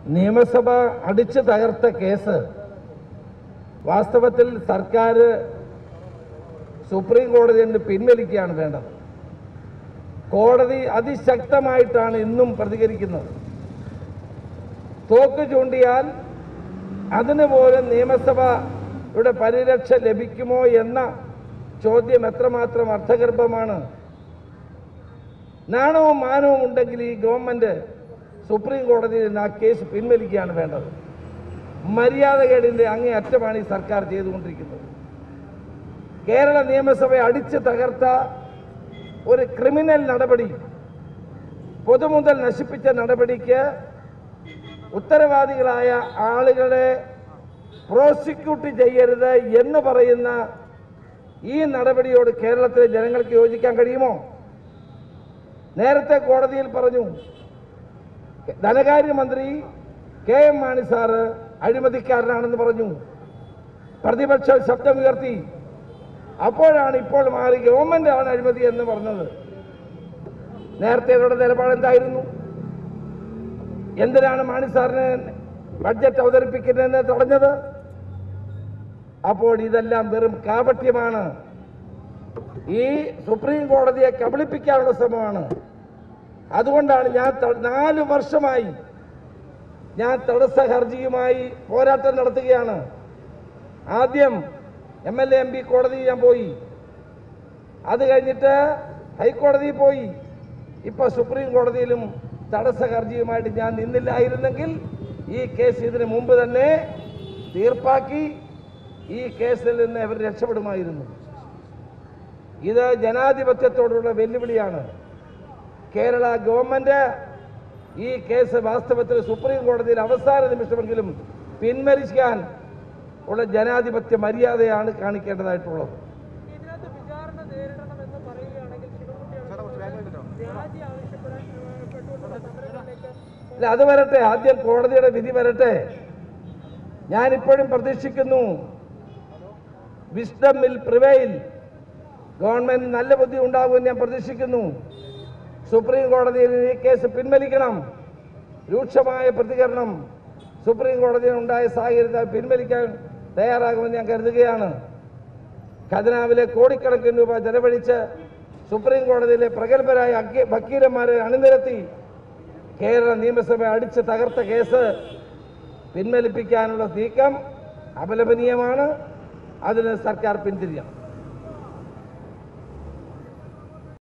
നിയമസഭ അടിച്ചു തകർത്ത കേസ് വാസ്തവത്തിൽ സർക്കാർ സുപ്രീം കോടതിയിൽ നിന്ന് പിൻവലിക്കുകയാണ് വേണ്ടത് കോടതി അതിശക്തമായിട്ടാണ് ഇന്നും പ്രതികരിക്കുന്നത് തോക്ക് ചൂണ്ടിയാൽ അതിന് പോലും നിയമസഭയുടെ പരിരക്ഷ ലഭിക്കുമോ എന്ന ചോദ്യം എത്രമാത്രം അർത്ഥഗർഭമാണ് നാണവും മാനവും ഉണ്ടെങ്കിൽ ഈ ഗവൺമെന്റ് സുപ്രീം കോടതിയിൽ നിന്ന് ആ കേസ് പിൻവലിക്കുകയാണ് വേണ്ടത് മര്യാദകേടിന്റെ അങ്ങേ അറ്റമാണ് ഈ സർക്കാർ ചെയ്തുകൊണ്ടിരിക്കുന്നത് കേരള നിയമസഭയെ അടിച്ചു തകർത്ത ഒരു ക്രിമിനൽ നടപടി പൊതുമുതൽ നശിപ്പിച്ച നടപടിക്ക് ഉത്തരവാദികളായ ആളുകളെ പ്രോസിക്യൂട്ട് ചെയ്യരുത് എന്ന് പറയുന്ന ഈ നടപടിയോട് കേരളത്തിലെ ജനങ്ങൾക്ക് യോജിക്കാൻ കഴിയുമോ നേരത്തെ കോടതിയിൽ പറഞ്ഞു ധനകാര്യമന്ത്രി കെ എം മാണി സാറ് അഴിമതിക്കാരനാണെന്ന് പറഞ്ഞു പ്രതിപക്ഷം ശബ്ദമുയർത്തി അപ്പോഴാണ് ഇപ്പോൾ മാറി ഗവൺമെന്റ് ആണ് അഴിമതി എന്ന് പറഞ്ഞത് നേരത്തെ ഇവരുടെ നിലപാട് എന്തായിരുന്നു എന്തിനാണ് മാണി സാറിന് ബഡ്ജറ്റ് അവതരിപ്പിക്കുന്നതെന്ന് തടഞ്ഞത് അപ്പോൾ ഇതെല്ലാം വെറും കാപട്യമാണ് ഈ സുപ്രീം കോടതിയെ കബളിപ്പിക്കാനുള്ള ശ്രമമാണ് അതുകൊണ്ടാണ് ഞാൻ ത- നാല് വർഷമായി ഞാൻ തടസ്സ ഹർജിയുമായി പോരാട്ടം നടത്തുകയാണ് ആദ്യം M L A M P കോടതിയിൽ ഞാൻ പോയി അത് കഴിഞ്ഞിട്ട് ഹൈക്കോടതിയിൽ പോയി ഇപ്പൊ സുപ്രീം കോടതിയിലും തടസ്സ ഹർജിയുമായിട്ട് ഞാൻ നിന്നില്ലായിരുന്നെങ്കിൽ ഈ കേസ് ഇതിനു മുമ്പ് തന്നെ തീർപ്പാക്കി ഈ കേസിൽ നിന്ന് അവർ രക്ഷപ്പെടുമായിരുന്നു ഇത് ജനാധിപത്യത്തോടുള്ള വെല്ലുവിളിയാണ് കേരള ഗവൺമെന്റ് ഈ കേസ് വാസ്തവത്തിൽ സുപ്രീം കോടതിയിൽ അവസാന നിമിഷമെങ്കിലും പിൻവലിക്കാൻ ഉള്ള ജനാധിപത്യ മര്യാദയാണ് കാണിക്കേണ്ടതായിട്ടുള്ളത് ഇതിനകത്ത് വിചാരണ നേരിടണമെന്ന് പറയുകയാണെങ്കിൽ ശിവൻകുട്ടി രാജി ആവശ്യപ്പെടാൻ ഏഹ്, പെട്ടുകൊണ്ടുള്ള സമരങ്ങളിലേക്ക് അല്ല അത് വരട്ടെ ആദ്യം കോടതിയുടെ വിധി വരട്ടെ ഞാനിപ്പോഴും പ്രതീക്ഷിക്കുന്നു വിസ്ഡം വിൽ പ്രിവെയിൽ ഗവൺമെന്റ് നല്ല ബുദ്ധി ഉണ്ടാകുമെന്ന് ഞാൻ പ്രതീക്ഷിക്കുന്നു സുപ്രീം കോടതിയിൽ ഈ കേസ് പിൻവലിക്കണം രൂക്ഷമായ പ്രതികരണം സുപ്രീം കോടതിയിൽ ഉണ്ടായ സാഹചര്യത്തിൽ പിൻവലിക്കാൻ തയ്യാറാകുമെന്ന് ഞാൻ കരുതുകയാണ് ഖജനാവിലെ കോടിക്കണക്കിന് രൂപ ചെലവഴിച്ച് സുപ്രീം കോടതിയിലെ പ്രഗത്ഭരായ അക്കി- വക്കീലന്മാരെ അണിനിരത്തി കേരള നിയമസഭ അടിച്ച് തകർത്ത കേസ് പിൻവലിപ്പിക്കാനുള്ള നീക്കം അപലപനീയമാണ് അതിന് സർക്കാർ പിന്തിരിയണം